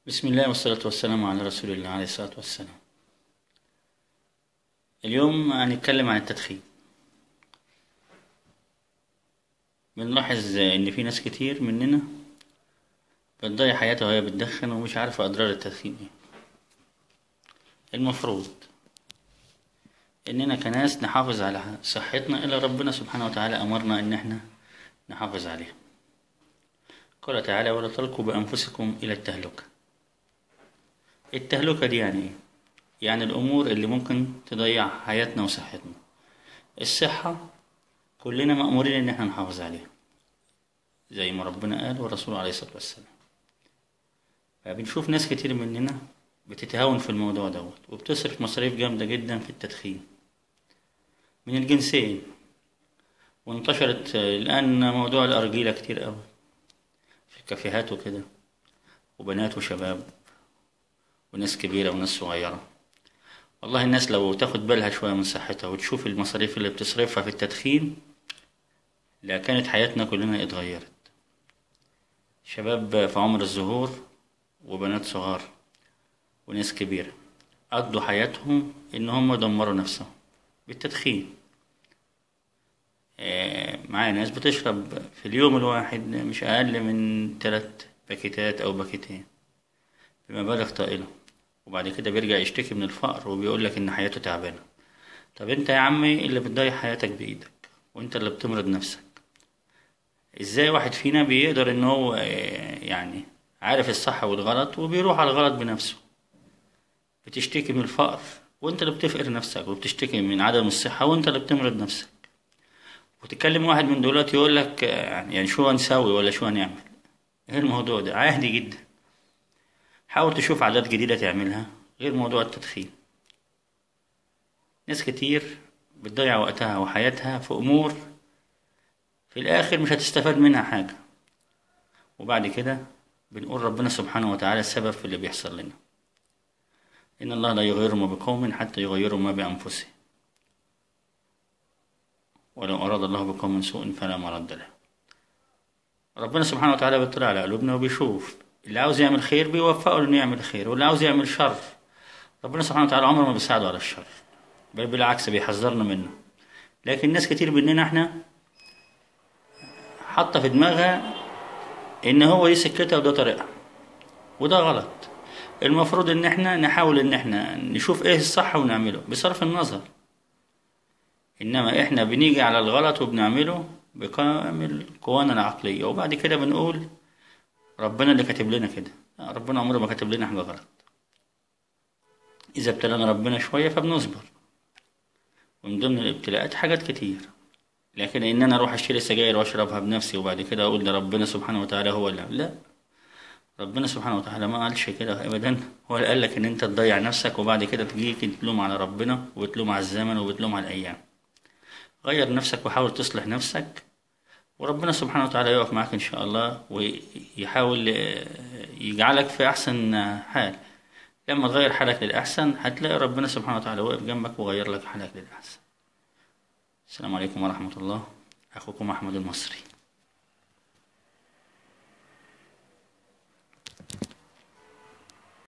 بسم الله والصلاة والسلام على رسول الله عليه الصلاة والسلام اليوم هنتكلم عن التدخين بنلاحظ إن في ناس كتير مننا بتضيع حياتها وهي بتدخن ومش عارفة أضرار التدخين ايه المفروض إننا كناس نحافظ على صحتنا إلا ربنا سبحانه وتعالى أمرنا إن احنا نحافظ عليها قال تعالى ولا تلقوا بأنفسكم إلى التهلكة التهلكة دي يعني ايه؟ يعني الأمور اللي ممكن تضيع حياتنا وصحتنا الصحة كلنا مأمورين إن احنا نحافظ عليها زي ما ربنا قال والرسول عليه الصلاة والسلام فبنشوف ناس كتير مننا بتتهاون في الموضوع دوت وبتصرف مصاريف جامدة جدا في التدخين من الجنسين وانتشرت الآن موضوع الأرجيلة كتير أوي في الكافيهات وكده وبنات وشباب وناس كبيرة وناس صغيرة والله الناس لو تاخد بالها شوية من صحتها وتشوف المصاريف اللي بتصرفها في التدخين لا كانت حياتنا كلنا اتغيرت شباب في عمر الزهور وبنات صغار وناس كبيرة قضوا حياتهم إن هم يدمروا نفسهم بالتدخين معايا ناس بتشرب في اليوم الواحد مش أقل من تلات باكيتات أو باكيتين بمبالغ طائلة وبعد كده بيرجع يشتكي من الفقر وبيقول لك إن حياته تعبانة طب أنت يا عمي اللي بتضيع حياتك بإيدك وأنت اللي بتمرض نفسك إزاي واحد فينا بيقدر إن هو يعني عارف الصح والغلط وبيروح على الغلط بنفسه بتشتكي من الفقر وانت اللي بتفقر نفسك وبتشتكي من عدم الصحة وانت اللي بتمرض نفسك وتكلم واحد من دولات يقول لك يعني شو هنسوي ولا شو هنعمل ايه الموضوع ده عادي جدا حاول تشوف عادات جديدة تعملها غير موضوع التدخين ناس كتير بتضيع وقتها وحياتها في أمور في الآخر مش هتستفاد منها حاجة وبعد كده بنقول ربنا سبحانه وتعالى السبب في اللي بيحصل لنا إن الله لا يغير ما بقوم حتى يغيروا ما بأنفسهم ولو أراد الله بقوم سوء فلا مرد له ربنا سبحانه وتعالى بيطلع على قلوبنا وبيشوف اللي عاوز يعمل خير بيوفقه انه يعمل خير واللي عاوز يعمل شر ربنا سبحانه وتعالى عمره ما بيساعده على الشر بل بالعكس بيحذرنا منه لكن ناس كتير مننا احنا حاطه في دماغها ان هو دي سكتها وده طريقها وده غلط المفروض ان احنا نحاول ان احنا نشوف ايه الصح ونعمله بصرف النظر انما احنا بنيجي على الغلط وبنعمله بكامل قوانا العقلية وبعد كده بنقول ربنا اللي كاتب لنا كده ربنا عمره ما كاتب لنا حاجة غلط إذا ابتلانا ربنا شوية فبنصبر ومن ضمن الابتلاءات حاجات كتير لكن إن أنا أروح أشتري سجاير وأشربها بنفسي وبعد كده أقول ده ربنا سبحانه وتعالى هو اللي لا ربنا سبحانه وتعالى ما قالش كده أبدا هو اللي قال لك إن أنت تضيع نفسك وبعد كده تجيك تلوم على ربنا وتلوم على الزمن وبتلوم على الأيام غير نفسك وحاول تصلح نفسك وربنا سبحانه وتعالى يقف معاك إن شاء الله ويحاول يجعلك في أحسن حال لما تغير حالك للأحسن هتلاقي ربنا سبحانه وتعالى واقف جنبك وغير لك حالك للأحسن السلام عليكم ورحمة الله أخوكم أحمد المصري